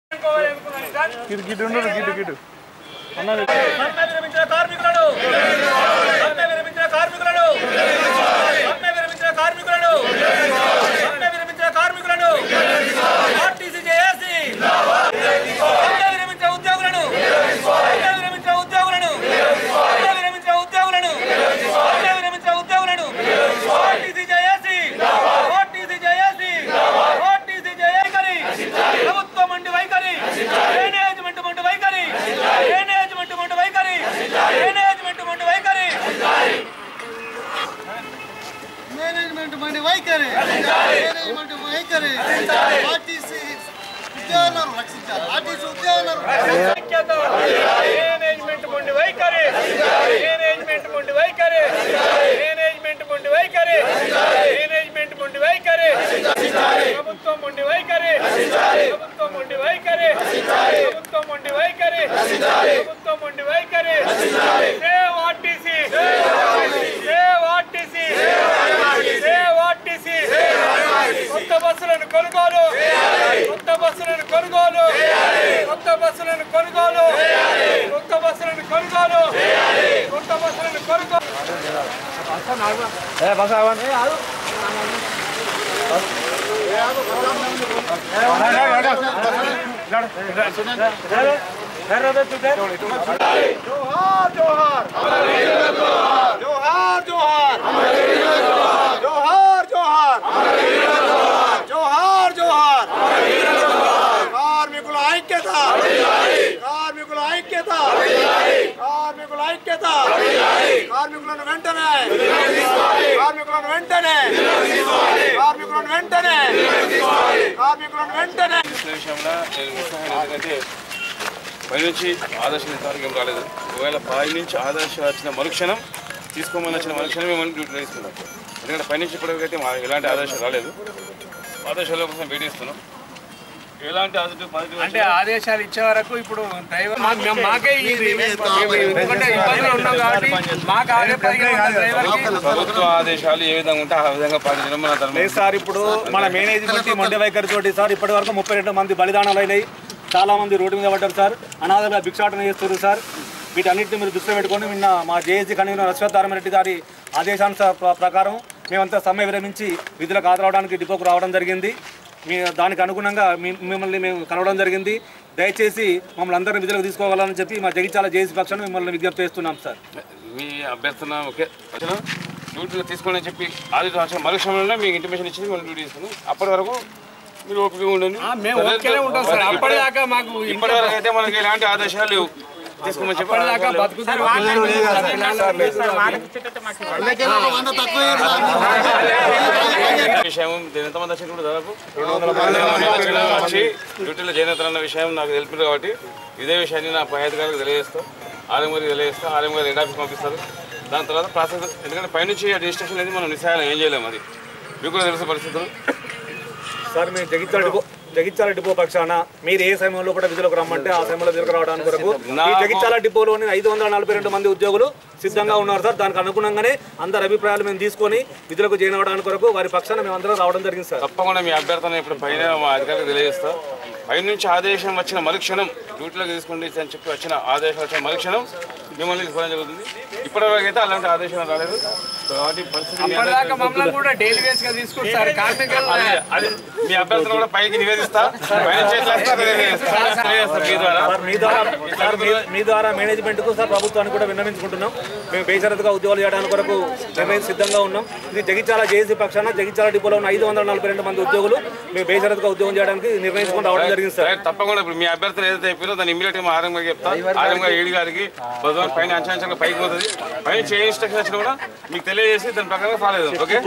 గిటు గిటు ఉండు గిటు గిటు అన్నది సమ్మె విరమించిన కార్మికులను సమ్మె విరమించిన కార్మికులను సమ్మె విరమించిన కార్మికులను సమ్మె విరమించిన కార్మికులను ఆర్టీసీ చేసి సమ్మె విరమించిన ఉద్యోగులను సమ్మె విరమించిన ఉద్యోగులను సమ్మె విరమించిన ఉద్యోగులను సమ్మె విరమించిన ఉద్యోగులను ఆర్టీసీ చేసి ఆర్టీసీ చేసి ఆర్టీసీ చేయకరి ప్రభుత్వం మండి వైఖరి మేనేజ్మెంట్ మండి వైఖరి మేనేజ్మెంట్ మండి వైఖరి మేనేజ్మెంట్ మండి వైఖరి మేనేజ్మెంట్ మండి వైఖరి మేనేజ్మెంట్ వైఖరి ఆర్టీసీ ఉద్యోగాలను రక్షించాలి ఆర్టీసీ ఉద్యోగాలను ఐక్యత మేనేజ్మెంట్ మండి వైఖరి మేనేజ్మెంట్ మండి వైఖరి మేనేజ్మెంట్ మండి వైఖరి మేనేజ్మెంట్ మండి వైఖరి ప్రభుత్వం మండి వైఖరి ప్రభుత్వం మండి వైఖరి ప్రభుత్వం మండి వైఖరి ప్రభుత్వం మండి వైఖరి save RTC save RTC save RTC కొత్త బస్సులను కొనుగోలు కొత్త బస్సులను కొనుగోలు కొత్త బస్సులను కొనుగోలు కొత్త బస్సులను కొనుగోలు కొత్త బస్సులను కొనుగోలు ఏ బస్ ఆగండి జోహార్ జోహార్ జోహార్ జోహార్ జోహార్ జోహార్ జోహార్ జోహార్ కార్మికుల ఐక్యత కార్మికుల ఐక్యత కార్మికుల ఐక్యత కార్మికులను వెంటనే కార్మికులను వెంటనే కార్మికులను వెంటనే కార్మికులను వెంటనే విషయంలో నేను ఉత్సాహం ఎందుకంటే పై నుంచి ఆదర్శం ఇంతవరకు ఏం రాలేదు ఒకవేళ పై నుంచి ఆదర్శం వచ్చిన మరుక్షణం తీసుకోమని వచ్చిన మరుక్షణం మేము డ్యూటీ తీసుకున్నాం ఎందుకంటే పై నుంచి ఇప్పటివరకైతే మా ఎలాంటి ఆదర్శం రాలేదు ఆదర్శాల కోసం వెయిట్ చేస్తున్నాం ఎలాంటి ఆదర్శం పాజిటివ్ అంటే ఆదేశాలు ఇచ్చే వరకు ఇప్పుడు డ్రైవర్ మా- మేము- మాకే ఇది ఎందుకంటే ఇబ్బందులు ఉన్నాం కాబట్టి మాకు ఆడే పదిహేను వందల డ్రైవర్కి ప్రభుత్వ ఆదేశాలు ఏ విధంగా ఉంటే ఆ విధంగా పాటించడం మన ధర్మం లేదు సార్ ఇప్పుడు మన మేనేజ్మెంట్ మొండి వైఖరి తోటి సార్ ఇప్పటి వరకు ముప్పై రెండు మంది బలిదానాలు అయినాయి చాలా మంది రోడ్డు మీద పడ్డారు సార్ అనాథలుగా భిక్షాటన చేస్తున్నారు సార్ వీటన్నిటిని మీరు దృష్టిలో పెట్టుకొని నిన్న మా జేఏసీ కన్వీనర్ అశ్వత్థారామరెడ్డి గారి ఆదేశానుసార ప్ర- ప్రకారం మేమంతా సమ్మె విరమించి విధులకు హాజరవడానికి డిపోకు రావడం జరిగింది మీ దానికి అనుగుణంగా మీ- మిమ్మల్ని మేము కలవడం జరిగింది దయచేసి మమ్మల్ని అందరిని విధులకు తీసుకోవాలని చెప్పి మా జగిత్యాల జేఏసీ పక్షాన మిమ్మల్ని విజ్ఞప్తి చేస్తున్నాం సార్ మీ అభ్యర్థన ఓకే వచ్చిన డ్యూటీలో తీసుకోండి అని చెప్పి ఆదిత్య వచ్చిన మరుక్షణంలో మీకు ఇంటిమేషన్ ఇచ్చింది మనం డ్యూటీ తీసుకున్నాం అప్పటి వరకు మీరు ఓపిక ఉండండి మేము ఓకేనే ఉంటాం సార్ అప్పటిదాకా మాకు ఇప్పటి వరకు అయితే మనకి ఎలాంటి ఆదేశాలు లేవు తీసుకోమని చెప్పి ఇప్పటిదాకా బతుకుతారు వంద తక్కువ విషయం దీని ఎంతమంది వచ్చింది కూడా దాదాపు రెండు వందల మంది వచ్చి డ్యూటీలో చేనేతలు అన్న విషయం నాకు తెలిపింది కాబట్టి ఇదే విషయాన్ని నా పై అధికారులకు తెలియజేస్తాం ఆర్ఎం గారికి తెలియజేస్తాం ఆర్ఎం గారు హెడ్ ఆఫీస్ పంపిస్తారు దాని తర్వాత ప్రాసెస్ ఎందుకంటే పైనుంచి రిజిస్ట్రేషన్ అనేది మనం నిస్సాయం ఏం చేయలేము అది మీకు కూడా తెలుసు పరిస్థితులు సార్ మేము జగిత్యాల డిపో జగిత్యాల డిపో పక్షాన మీరు ఏ సమయంలో కూడా విధులకు రమ్మంటే ఆ సమయంలో విధులకు రావడానికి కొరకు ఈ జగిత్యాల డిపోలోని ఐదు వందల నలభై రెండు మంది ఉద్యోగులు సిద్ధంగా ఉన్నారు సార్ దానికి అనుగుణంగానే అందరి అభిప్రాయాలు మేము తీసుకొని విధులకు జాయిన్ అవ్వడానికి కొరకు వారి పక్షాన మేము అందరం రావడం జరిగింది సార్ తప్పకుండా మీ అభ్యర్థన ఇప్పుడు పైన మా అధికారులకు తెలియజేస్తా పై నుంచి ఆదేశం వచ్చిన మరుక్షణం డ్యూటీలోకి తీసుకోండి అని చెప్పి వచ్చిన ఆదేశం వచ్చిన మరుక్షణం మిమ్మల్ని తీసుకోవడం జరుగుతుంది ఇప్పటివరకు అయితే అలాంటి ఆదేశం రాలేదు కాబట్టి పరిస్థితి మీ అందరికీ అప్పటిదాకా మమ్మల్ని కూడా డైలీ వేస్ గా తీసుకుంటారు కార్మికులు అది మీ అభ్యర్థన కూడా పైకి నివేదిస్తా పైన చేతులు తెలియజేస్తా మీ ద్వారా సార్ మీ ద్వారా సార్ మీ- మీ ద్వారా మేనేజ్మెంట్ కు సార్ ప్రభుత్వానికి కూడా విన్నవించుకుంటున్నాం మేము బేషరతుగా ఉద్యోగాలు చేయడానికి కొరకు నిర్ణయం సిద్ధంగా ఉన్నాం ఇది జగిత్యాల జేఏసీ పక్షాన జగిత్యాల డిపోలో ఉన్న ఐదు వందల నలభై రెండు మంది ఉద్యోగులు మేము బేషరతుగా ఉద్యోగం చేయడానికి నిర్ణయించుకొని రావడం జరిగింది సార్ రైట్, తప్పకుండా ఇప్పుడు మీ అభ్యర్థన ఏదైతే అయిపోయిందో దాన్ని ఇమీడియట్ గా ఆర్ఎం గారికి చెప్తా ఆర్ఎం గారు ఏడి గారికి బుధవారం పైన అంచనా పైకి పోతుంది పైన ఏ ఇన్స్ట్రక్షన్ వచ్చినా కూడా మీకు తెలియజేసి దాని ప్రకారం ఫాలో అవుతాం ఓకే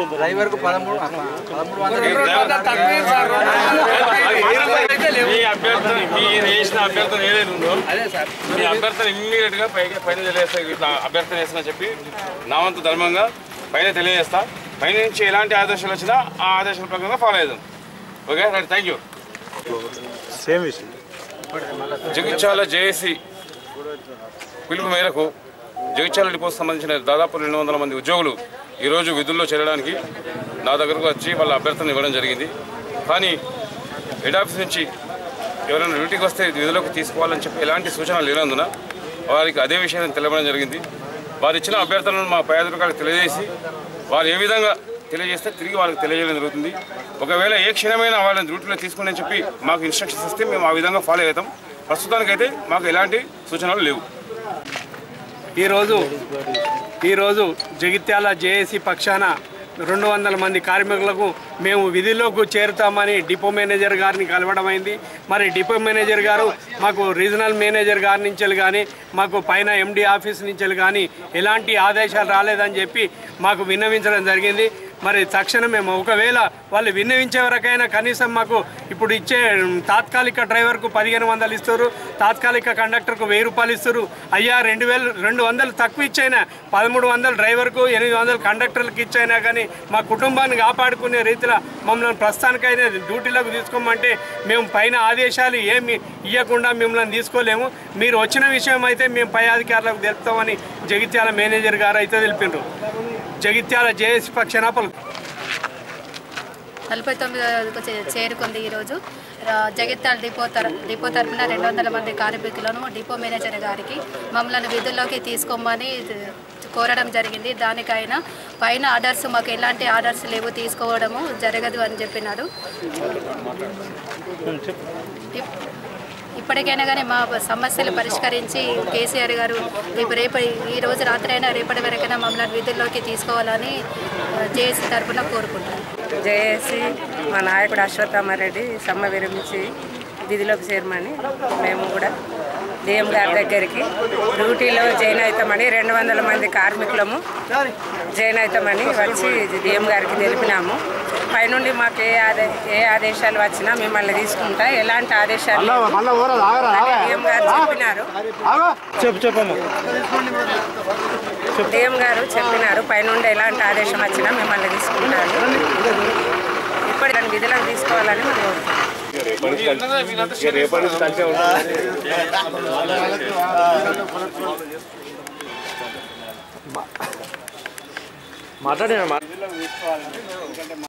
తక్కువే సార్ అయితే లేవు మీ అభ్యర్థన మీరు వేసిన అభ్యర్థన ఏదైతే ఉందో అదే సార్ మీ అభ్యర్థన ఇమ్మీడియట్ గా పైకి పైన తెలియజేస్తా ఇట్లా అభ్యర్థన చేస్తున్నా చెప్పి నా వంతు ధర్మంగా పైన తెలియజేస్తా పైన నుంచి ఎలాంటి ఆదేశాలు వచ్చినా ఆ ఆదేశాల ప్రకారంగా ఫాలో అవుదాం okay right thank you same విషయం జగిత్యాల జేఏసీ పిలుపు మేరకు జగిత్యాల డిపోకు సంబంధించిన దాదాపు రెండు వందల మంది ఉద్యోగులు ఈరోజు విధుల్లో చేరడానికి నా దగ్గరకు వచ్చి వాళ్ళ అభ్యర్థన ఇవ్వడం జరిగింది కానీ హెడ్ ఆఫీస్ నుంచి ఎవరైనా డ్యూటీకి వస్తే విధులకు తీసుకోవాలని చెప్పి ఎలాంటి సూచనలు లేనందున వారికి అదే విషయాన్ని తెలపడం జరిగింది వారు ఇచ్చిన అభ్యర్థనను మా పై అధికారులకు తెలియజేసి వారు ఏ విధంగా తెలియజేస్తే తిరిగి వాళ్ళకి తెలియజేయడం జరుగుతుంది ఒకవేళ ఏ క్షణమైనా వాళ్ళని డ్యూటీలో తీసుకుని చెప్పి మాకు ఇన్స్ట్రక్షన్స్ ఇస్తే మేము ఆ విధంగా ఫాలో అవుతాం ప్రస్తుతానికైతే మాకు ఎలాంటి సూచనలు లేవు ఈరోజు ఈరోజు జగిత్యాల జేఏసీ పక్షాన రెండు వందల మంది కార్మికులకు మేము విధిలోకి చేరుతామని డిపో మేనేజర్ గారిని కలవడమైంది మరి డిపో మేనేజర్ గారు మాకు రీజనల్ మేనేజర్ గారి నుంచి కానీ మాకు పైన ఎండి ఆఫీస్ నుంచి కానీ ఎలాంటి ఆదేశాలు రాలేదని చెప్పి మాకు విన్నవించడం జరిగింది మరి తక్షణం మేము ఒకవేళ వాళ్ళు విన్నవించే వరకైనా కనీసం మాకు ఇప్పుడు ఇచ్చే తాత్కాలిక డ్రైవర్కు పదిహేను వందలు ఇస్తారు తాత్కాలిక కండక్టర్కు వెయ్యి రూపాయలు ఇస్తారు అయ్యా రెండు వేలు రెండు వందలు తక్కువ ఇచ్చైనా పదమూడు వందలు డ్రైవర్కు ఎనిమిది వందలు కండక్టర్లకు ఇచ్చైనా కానీ మా కుటుంబాన్ని కాపాడుకునే రీతిలో మమ్మల్ని ప్రస్తుతానికైనా డ్యూటీలోకి తీసుకోమంటే మేము పైన ఆదేశాలు ఏమి ఇవ్వకుండా మిమ్మల్ని తీసుకోలేము మీరు వచ్చిన విషయం అయితే మేము పై అధికారులకు తెలుపుతామని జగిత్యాల మేనేజర్ గారు అయితే తెలిపిండ్రు జగిత్యాల జేఏసీ పక్షాన పలు నలభై తొమ్మిదికు చే- చేరుకుంది ఈరోజు రా- జగిత్యాల డిపో తర డిపో తరఫున రెండు వందల మంది కార్మికులను డిపో మేనేజర్ గారికి మమ్మల్ని విధుల్లోకి తీసుకోమని కోరడం జరిగింది దానికైనా పైన ఆర్డర్స్ మాకు ఎలాంటి ఆర్డర్స్ లేవు తీసుకోవడము జరగదు అని చెప్పినారు ఇప్- ఇప్పటికైనా కానీ మా సమస్యలు పరిష్కరించి కేసీఆర్ గారు రేపు రేపు ఈ రోజు రాత్రి అయినా రేపటి వరకైనా మమ్మల్ని విధుల్లోకి తీసుకోవాలని జేఏసీ తరఫున కోరుకుంటున్నాను జేఏసి మా నాయకుడు అశ్వత్థామారెడ్డి సమ్మె విరమించి విధిలోకి చేరమని మేము కూడా డిఎం గారి దగ్గరికి డ్యూటీలో జాయిన్ అవుతామని రెండు వందల మంది కార్మికులము జాయిన్ అవుతామని వచ్చి డిఎం గారికి తెలిపినాము పైనుండి మాకు ఏ ఆదే ఏ ఆదేశాలు వచ్చినా మిమ్మల్ని తీసుకుంటా ఎలాంటి ఆదేశాలు డిఎం గారు చెప్పినారు చెప్పు చెప్పమ్మా డిఎం గారు చెప్పినారు పైనుండి ఎలాంటి ఆదేశం వచ్చినా మిమ్మల్ని తీసుకుంటారు ఇప్పటి దాని విధులను తీసుకోవాలని మేము కోరుతున్నాం మాట్లాడినా